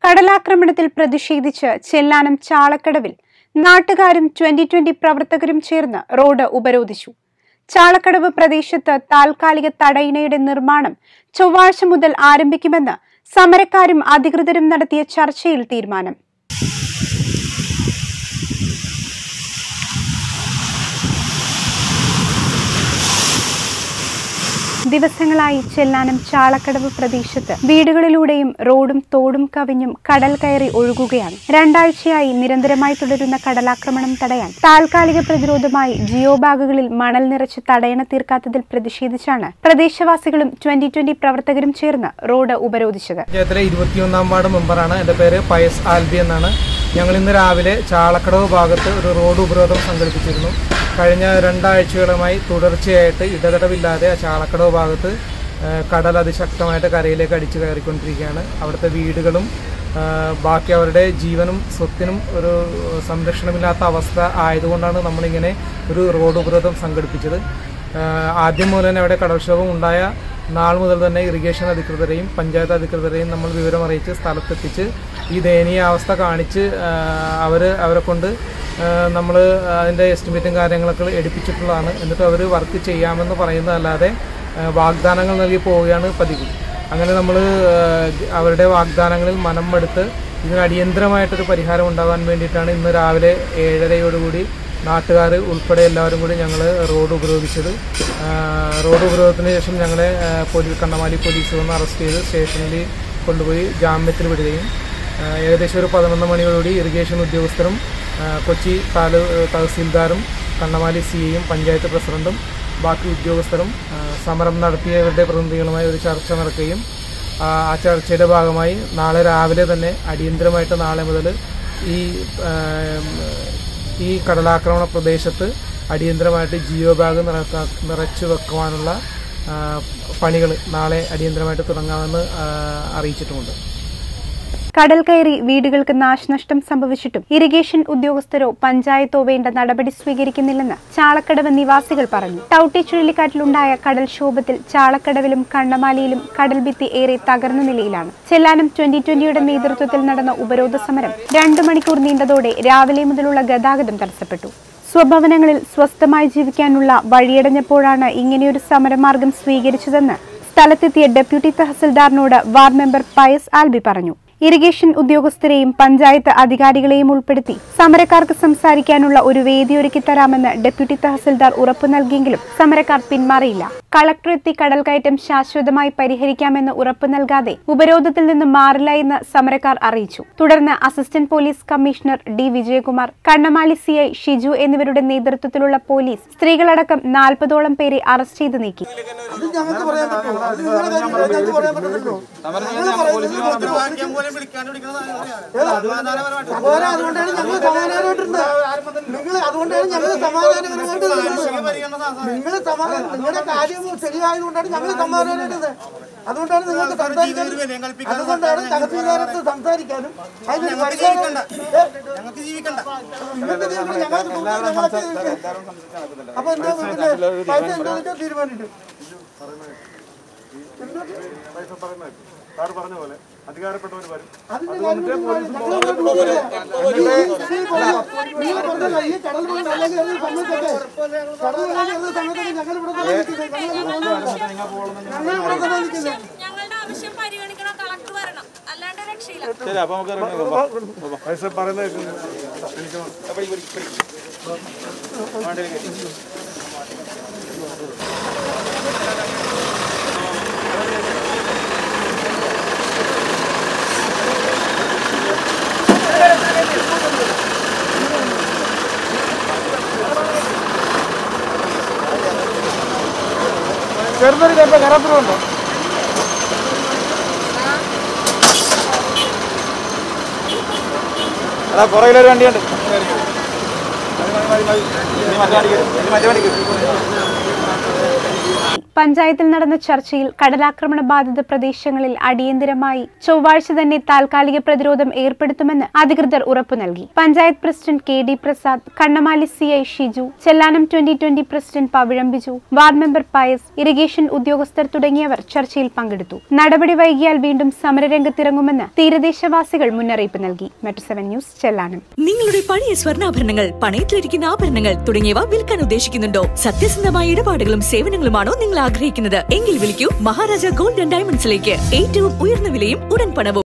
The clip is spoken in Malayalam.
കടലാക്രമണത്തിൽ പ്രതിഷേധിച്ച് ചെല്ലാനം ചാളക്കടവിൽ നാട്ടുകാരും ട്വന്റി ട്വന്റി പ്രവർത്തകരും ചേർന്ന് റോഡ് ഉപരോധിച്ചു ചാളക്കടവ് പ്രദേശത്ത് താൽക്കാലിക തടയിണയുടെ നിർമ്മാണം ചൊവ്വാഴ്ച മുതൽ ആരംഭിക്കുമെന്ന് സമരക്കാരും അധികൃതരും നടത്തിയ ചർച്ചയിൽ തീരുമാനം ദിവസങ്ങളായി ചെല്ലാനം ചാളക്കടവ് പ്രദേശത്ത് വീടുകളിലൂടെയും റോഡും തോടും കവിഞ്ഞും കടൽ കയറി ഒഴുകുകയാണ് രണ്ടാഴ്ചയായി നിരന്തരമായി തുടരുന്ന കടലാക്രമണം തടയാൻ താൽക്കാലിക പ്രതിരോധമായി ജിയോ ബാഗുകളിൽ മണൽ നിറച്ച് തടയണ തീർക്കാത്തതിൽ പ്രതിഷേധിച്ചാണ് പ്രദേശവാസികളും ട്വന്റി ട്വന്റി പ്രവർത്തകരും ചേർന്ന് റോഡ് ഉപരോധിച്ചത് പഞ്ചായത്തിലെ ഇരുപത്തിയൊന്നാം വാർഡ് മെമ്പറാണ് എൻ്റെ പേര് പയസ് ആൽബി എന്നാണ് ഞങ്ങൾ ഇന്ന് രാവിലെ ചാളക്കടവ് ഭാഗത്ത് ഒരു റോഡ് ഉപരോധം സംഘടിപ്പിച്ചിരുന്നു കഴിഞ്ഞ രണ്ടാഴ്ചകളുമായി തുടർച്ചയായിട്ട് ഇടതടവില്ലാതെ ആ ചാളക്കടവ് ഭാഗത്ത് ആ, കടൽ അതിശക്തമായിട്ട് കരയിലേക്ക് അടിച്ചു കയറിക്കൊണ്ടിരിക്കുകയാണ് അവിടുത്തെ വീടുകളും ആ, ബാക്കി അവരുടെ ജീവനും സ്വത്തിനും ഒരു സംരക്ഷണമില്ലാത്ത അവസ്ഥ ആയതുകൊണ്ടാണ് നമ്മളിങ്ങനെ ഒരു റോഡ് ഉപരോധം സംഘടിപ്പിച്ചത് ആഹ് ആദ്യം മുതൽ തന്നെ അവിടെ കടൽക്ഷോഭം ഉണ്ടായ നാൾ മുതൽ തന്നെ ഇറിഗേഷൻ അധികൃതരെയും പഞ്ചായത്ത് അധികൃതരെയും നമ്മൾ വിവരം അറിയിച്ച് സ്ഥലത്തെത്തിച്ച് ഈ ദയനീയ അവസ്ഥ കാണിച്ച് അവർ അവരെ കൊണ്ട് നമ്മൾ അതിൻ്റെ എസ്റ്റിമേറ്റും കാര്യങ്ങളൊക്കെ എടുപ്പിച്ചിട്ടുള്ളതാണ് എന്നിട്ട് അവർ വർക്ക് ചെയ്യാമെന്ന് പറയുന്നതല്ലാതെ ആഹ് വാഗ്ദാനങ്ങൾ നൽകി പോവുകയാണ് പതിവ് അങ്ങനെ നമ്മൾ അവരുടെ വാഗ്ദാനങ്ങളിൽ മനം എടുത്ത് ഇതിന് അടിയന്തരമായിട്ടൊരു പരിഹാരം ഉണ്ടാകാൻ വേണ്ടിയിട്ടാണ് ഇന്ന് രാവിലെ ഏഴരയോടുകൂടി നാട്ടുകാർ ഉൾപ്പെടെ എല്ലാവരും കൂടി ഞങ്ങൾ റോഡ് ഉപരോധിച്ചത് ആ, റോഡ് ഉപരോധത്തിന് ശേഷം ഞങ്ങളെ ആ, പോലീസ് കണ്ണമാലി പോലീസ് വന്ന് അറസ്റ്റ് ചെയ്ത് സ്റ്റേഷനിൽ കൊണ്ടുപോയി ജാമ്യത്തിൽ വിടുകയും ആ, ഏകദേശം ഒരു പതിനൊന്ന് മണിയോടുകൂടി ഇറിഗേഷൻ ഉദ്യോഗസ്ഥരും ആ, കൊച്ചി താലൂ തഹസീൽദാരും കണ്ണമാലി സി ഐയും പഞ്ചായത്ത് പ്രസിഡന്റും ബാക്കി ഉദ്യോഗസ്ഥരും ആ, സമരം നടത്തിയവരുടെ പ്രതിനിധികളുമായി ഒരു ചർച്ച നടക്കുകയും ആ ആ ചർച്ചയുടെ ഭാഗമായി നാളെ രാവിലെ തന്നെ അടിയന്തരമായിട്ട് നാളെ മുതൽ ഈ ആ, ഈ കടലാക്രമണ പ്രദേശത്ത് അടിയന്തരമായിട്ട് ജിയോ ബാഗ് നിറക്കാ നിറച്ചു വെക്കുവാനുള്ള പണികൾ നാളെ അടിയന്തരമായിട്ട് തുടങ്ങാമെന്ന് ആ, അറിയിച്ചിട്ടുമുണ്ട് കടൽ കയറി വീടുകൾക്ക് നാശനഷ്ടം സംഭവിച്ചിട്ടും ഇറിഗേഷൻ ഉദ്യോഗസ്ഥരോ പഞ്ചായത്തോ വേണ്ട നടപടി സ്വീകരിക്കുന്നില്ലെന്ന് ചാളക്കടവ് നിവാസികൾ പറഞ്ഞു ടൌട്ടി ചുഴലിക്കാറ്റിലുണ്ടായ കടൽക്ഷോഭത്തിൽ ചാളക്കടവിലും കണ്ണമാലിയിലും കടൽഭിത്തി ഏറെ തകർന്ന നിലയിലാണ് ചെല്ലാനം ട്വന്റി ട്വന്റിയുടെ നേതൃത്വത്തിൽ നടന്ന ഉപരോധ സമരം രണ്ടു മണിക്കൂർ നീണ്ടതോടെ രാവിലെ മുതലുള്ള ഗതാഗതം തടസ്സപ്പെട്ടു സ്വഭവനങ്ങളിൽ സ്വസ്ഥമായി ജീവിക്കാനുള്ള വഴിയടഞ്ഞപ്പോഴാണ് ഇങ്ങനെയൊരു സമരമാർഗം സ്വീകരിച്ചതെന്ന് സ്ഥലത്തെത്തിയ ഡെപ്യൂട്ടി തഹസിൽദാറിനോട് വാർഡ് മെമ്പർ പയസ് ആൽബി പറഞ്ഞു ഇറിഗേഷൻ ഉദ്യോഗസ്ഥരെയും പഞ്ചായത്ത് അധികാരികളെയും ഉൾപ്പെടുത്തി സമരക്കാർക്ക് സംസാരിക്കാനുള്ള ഒരു വേദി ഒരുക്കി തരാമെന്ന് ഡെപ്യൂട്ടി തഹസിൽദാർ ഉറപ്പു നൽകിയെങ്കിലും സമരക്കാർ പിന്മാറിയില്ല കളക്ടർ എത്തി കടൽക്കയറ്റം ശാശ്വതമായി പരിഹരിക്കാമെന്ന് ഉറപ്പു നൽകാതെ ഉപരോധത്തിൽ നിന്ന് മാറില്ല എന്ന് സമരക്കാർ അറിയിച്ചു തുടർന്ന് assistant police commissioner D Vijayakumar Kannamali C I Shiju എന്നിവരുടെ നേതൃത്വത്തിലുള്ള പോലീസ് സ്ത്രീകളടക്കം നാൽപ്പതോളം പേരെ അറസ്റ്റ് ചെയ്ത് നീക്കി അത് ഞങ്ങൾക്ക് പറയാൻ പറ്റുമോ അത് നിങ്ങളുടെ കാര്യം ഞങ്ങൾക്ക് പറയാൻ പറ്റുമല്ലോ സഹോദരൻ അതുകൊണ്ടാണ് ഞങ്ങൾ സമാധാനമായിട്ടുണ്ട് നിങ്ങൾ അതുകൊണ്ടാണ് ഞങ്ങൾ സമാധാനപരമായിട്ട് നിങ്ങൾ സമാധാനം നിങ്ങളുടെ കാര്യം ശരിയായതുകൊണ്ടാണ് ഞങ്ങൾ സമാധാനമായിട്ടത് അതുകൊണ്ടാണ് നിങ്ങൾക്ക് സംസാരിക്കാൻ അതുകൊണ്ടാണ് തഹസീൽദാരത്ത് സംസാരിക്കാനും അതിനൊരു പരിഹാരം ഞങ്ങൾക്ക് ജീവിക്കണ്ട നിങ്ങൾക്ക് തീർക്കണം ഞങ്ങൾക്ക് തോന്നുന്നത് ഞങ്ങളൊക്കെ ജീവിക്കാം. അപ്പൊ എന്താ പിന്നെ പൈസ എന്താ വെച്ചാൽ തീരുമാനിക്കും സാർ പറഞ്ഞ പോലെ അധികാരപ്പെട്ടവർ വരും അതിന്റെ കാര്യം ഞങ്ങൾ നോക്കില്ല. ഈ പറഞ്ഞ- നീ പറഞ്ഞല്ലോ, ഈ കടൽ കൊണ്ട് അല്ലെങ്കിൽ അത് സമയത്തൊക്കെ കടൽ അല്ലെങ്കിൽ അത് സമയത്തൊക്കെ ഞങ്ങൾ ഇവിടെ തന്നെ നിൽക്കുന്നത്. ഞങ്ങൾ ഇവിടെ തന്നെ- ഞങ്ങൾ ഇവിടെ തന്നെ നിൽക്കുന്നത്. ഞങ്ങളുടെ ആവശ്യം പരിഗണിക്കണം കളക്ടർ വരണം അല്ലാണ്ട് രക്ഷയില്ല ശരി അപ്പൊ നമുക്ക് ഇറങ്ങി പൈസ പറയുന്നത് ചെറുതൊരു ചിലപ്പോൾ കറപ്പുണ്ടോ അതാ പുറകിലൊരു വണ്ടിയുണ്ട് മറ്റേ വണ്ടിക്ക് മറ്റേ വണ്ടിക്ക് പഞ്ചായത്തിൽ നടന്ന ചർച്ചയിൽ കടലാക്രമണ ബാധിത പ്രദേശങ്ങളിൽ അടിയന്തരമായി ചൊവ്വാഴ്ച തന്നെ താൽക്കാലിക പ്രതിരോധം ഏർപ്പെടുത്തുമെന്ന് അധികൃതർ ഉറപ്പു നൽകി panchayat president K D Prasad Kannamali C I Shiju Chellanam twenty twenty president Pavizham Biju ward member Pius irrigation ഉദ്യോഗസ്ഥർ തുടങ്ങിയവർ ചർച്ചയിൽ പങ്കെടുത്തു നടപടി വൈകിയാൽ വീണ്ടും സമരരംഗത്തിറങ്ങുമെന്ന് തീരദേശവാസികൾ മുന്നറിയിപ്പ് നൽകി മെട്രോ സെവൻ ന്യൂസ് ചെല്ലാനം നിങ്ങളുടെ പഴയ സ്വർണ്ണാഭരണങ്ങൾ പണയത്തിലിരിക്കുന്ന ആഭരണങ്ങൾ തുടങ്ങിയവ വിൽക്കാൻ ഉദ്ദേശിക്കുന്നുണ്ടോ സത്യസന്ധമായ ഇടപാടുകളും സേവനങ്ങളുമാണോ നിങ്ങൾ ആഗ്രഹിക്കുന്നത് എങ്കിൽ വിളിക്കൂ മഹാരാജ ഗോൾഡ് ആൻഡ് ഡയമണ്ട്സിലേക്ക് ഏറ്റവും ഉയർന്ന വിലയും ഉടൻ പണവും